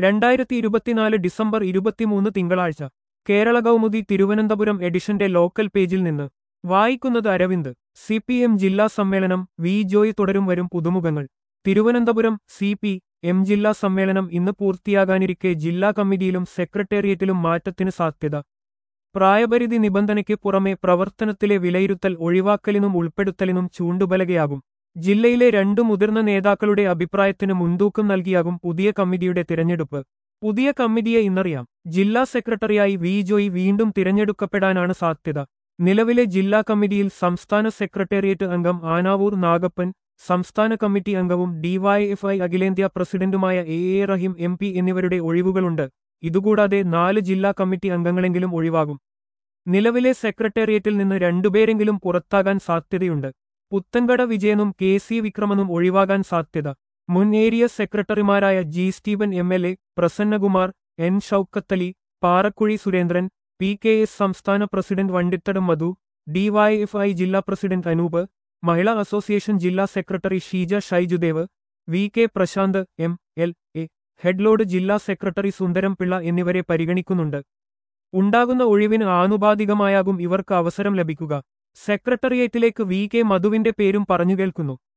രണ്ടായിരത്തി ഇരുപത്തിനാല് ഡിസംബർ ഇരുപത്തിമൂന്ന് തിങ്കളാഴ്ച കേരള കൗമുദി തിരുവനന്തപുരം എഡിഷന്റെ ലോക്കൽ പേജിൽ നിന്ന് വായിക്കുന്നത് അരവിന്ദ് സി പി എം ജില്ലാ സമ്മേളനം വി ജോയ് തുടരും വരും പുതുമുഖങ്ങൾ തിരുവനന്തപുരം സി പി എം ജില്ലാ സമ്മേളനം ഇന്ന് പൂർത്തിയാകാനിരിക്കെ ജില്ലാ കമ്മിറ്റിയിലും സെക്രട്ടേറിയറ്റിലും മാറ്റത്തിന് സാധ്യത പ്രായപരിധി നിബന്ധനയ്ക്ക് പുറമെ പ്രവർത്തനത്തിലെ വിലയിരുത്തൽ ഒഴിവാക്കലിനും ഉൾപ്പെടുത്തലിനും ചൂണ്ടുപലകയാകും ജില്ലയിലെ രണ്ടു മുതിർന്ന നേതാക്കളുടെ അഭിപ്രായത്തിന് മുൻതൂക്കം നൽകിയാകും പുതിയ കമ്മിറ്റിയുടെ തിരഞ്ഞെടുപ്പ് പുതിയ കമ്മിറ്റിയെ ഇന്നറിയാം ജില്ലാ സെക്രട്ടറിയായി വി ജോയ് വീണ്ടും തിരഞ്ഞെടുക്കപ്പെടാനാണ് സാധ്യത നിലവിലെ ജില്ലാ കമ്മിറ്റിയിൽ സംസ്ഥാന സെക്രട്ടേറിയറ്റ് അംഗം ആനാവൂർ നാഗപ്പൻ സംസ്ഥാന കമ്മിറ്റി അംഗവും ഡിവൈഎഫ്ഐ അഖിലേന്ത്യാ പ്രസിഡന്റുമായ A A Rahim M P എന്നിവരുടെ ഒഴിവുകളുണ്ട് ഇതുകൂടാതെ നാല് ജില്ലാ കമ്മിറ്റി അംഗങ്ങളെങ്കിലും ഒഴിവാകും നിലവിലെ സെക്രട്ടേറിയറ്റിൽ നിന്ന് രണ്ടുപേരെങ്കിലും പുറത്താകാൻ സാധ്യതയുണ്ട് പുത്തൻകട വിജയനും കെ സി വിക്രമനും ഒഴിവാകാൻ സാധ്യത മുൻ ഏരിയ സെക്രട്ടറിമാരായ G Steven M L A Prasannakumar N Shoukathali Parakkuzhi Surendran P K S സംസ്ഥാന പ്രസിഡന്റ് വണ്ടിത്തടം മധു ഡിവൈഎഫ്ഐ ജില്ലാ പ്രസിഡന്റ് അനൂപ് മഹിളാ അസോസിയേഷൻ ജില്ലാ secretary Sheeja Shaijudev V K Prashanth M L A headload ജില്ലാ സെക്രട്ടറി സുന്ദരം പിള്ള എന്നിവരെ പരിഗണിക്കുന്നുണ്ട് ഉണ്ടാകുന്ന ഒഴിവിന് ആനുപാതികമായാകും ഇവർക്ക് അവസരം ലഭിക്കുക സെക്രട്ടേറിയറ്റിലേക്ക് വി കെ മധുവിന്റെ പേരും പറഞ്ഞു കേൾക്കുന്നു